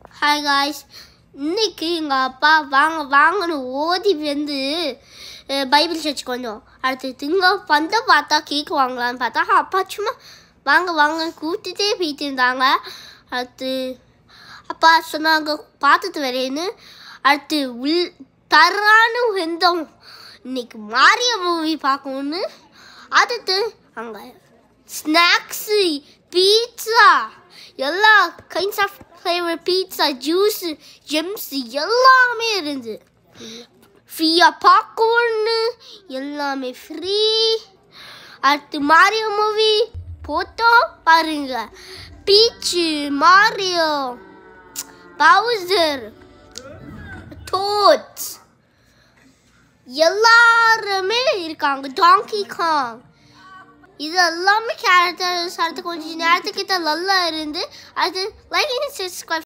hi guys இன்னைக்கு எங்கள் அப்பா வாங்க வாங்கன்னு ஓதி வந்து அஹ், பைபிள் சர்ச்சுக்கு வந்தோம் அடுத்து திங்க வந்த பார்த்தா கேக் வாங்கலான்னு பார்த்தா அப்பா சும்மா வாங்க வாங்க கூட்டிகிட்டே போயிட்டு இருந்தாங்க அடுத்து அப்பா சொன்னாங்க பார்த்துட்டு வரேன்னு அடுத்து உள் தரான்னு வெந்தோம் இன்னைக்கு மாரிய மூவி பார்க்கணுன்னு அடுத்து அங்கே ஸ்நாக்ஸு பீட்சா எல்லா kinds of flavour pizza juice Gems எல்லாமே இருந்து ஃப்ரீயாக பாப்கார்னு எல்லாமே ஃப்ரீ அடுத்து மாரியோ மூவி போட்டோம் பாருங்க பீச்சு மாரியோ பவுசர் டோட்ஸ் எல்லாருமே இருக்காங்க டாங்கி காங் இது எல்லாமே கேரக்டர்ஸ் அடுத்து கொஞ்சம் நேரத்துக்கிட்ட நல்லா இருந்து அடுத்து லைக் சப்ஸ்கிரைப்